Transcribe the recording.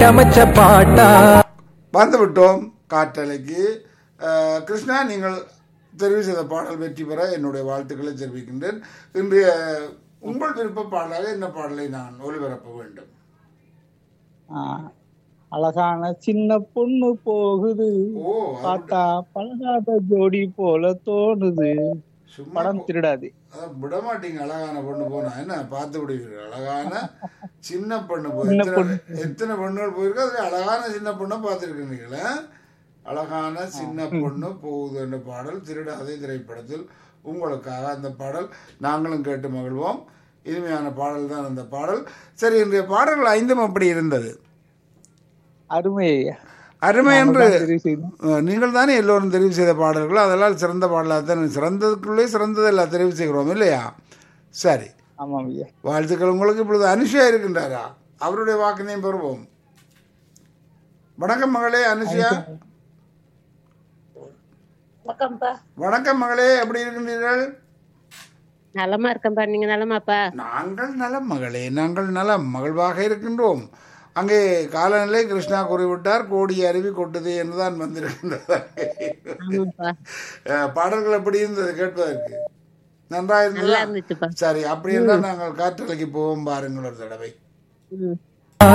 அமைச்ச பாட்டா வந்துவிட்டோம் காற்றலைக்கு அஹ், கிருஷ்ணா நீங்கள் தெரிவு செய்த பாடல் வெற்றி பெற என்னுடைய வாழ்த்துக்களை தெரிவிக்கின்றேன் இன்றைய உங்கள் விருப்ப பாடலாக என்ன பாடலை நான் ஒளிபரப்ப வேண்டும் ஆ, அழகான சின்ன பொண்ணு போகுது ஓ அது பார்த்தா பழகாத ஜோடி போல தோணுது சும்மா படம் திருடாது அதான் விட மாட்டீங்க அழகான பொண்ணு போனா என்ன பார்த்து விடுவீர்கள் அழகான சின்ன பொண்ணு போய் சின்ன எத்தனை எத்தனை பொண்ணுகள் போயிருக்கு அதுல அழகான சின்ன பொண்ணை பார்த்துருக்கீங்களா அழகான சின்ன பொண்ணு போகுது என்ற பாடல் திருடாதே திரைப்படத்தில் உங்களுக்காக அந்த பாடல் நாங்களும் கேட்டு மகிழ்வோம் இனிமையான பாடல் தான் அந்த பாடல் சரி இன்றைய பாடல்கள் ஐந்தும் அப்படி இருந்தது அருமை ஐயா அருமை என்று நாங்கள் தான் தெரிவு செய்தோம். அஹ், நீங்கள் தானே எல்லோரும் தெரிவு செய்த பாடல்கள் அதெல்லாம் சிறந்த பாடலாக தான் சிறந்ததுக்குள்ளே சிறந்ததெல்லாம் தெரிவு செய்கிறோம் இல்லையா சரி ஆமாம் ஐயா வாழ்த்துக்கள் உங்களுக்கு இப்பொழுது அனுஷியா இருக்கின்றாரா அவருடைய வாக்கினையும் பெறுவோம் வணக்கம் மகளே அனுஷியா வணக்கம்ப்பா வணக்கம் மகளே எப்படி இருக்கின்றீர்கள் நலமா இருக்கேன்ப்பா நீங்க நலமாப்பா நாங்கள் நலம் மகளே நாங்கள் நலம் மகிழ்வாக இருக்கின்றோம் அங்கே காலநிலை கிருஷ்ணா கூறிவிட்டார் கோடி அருவி கொட்டுது என்றுதான் வந்திருக்கின்றது ஆமாப்பா அஹ், பாடல்கள் எப்படி இருந்தது கேட்பதற்கு நன்றாக நல்லா இருந்ததா இருந்துச்சுப்பா சரி அப்படி என்றால் நாங்கள் காற்றலைக்கு போவோம் பாருங்கள் ஒரு தடவை ம்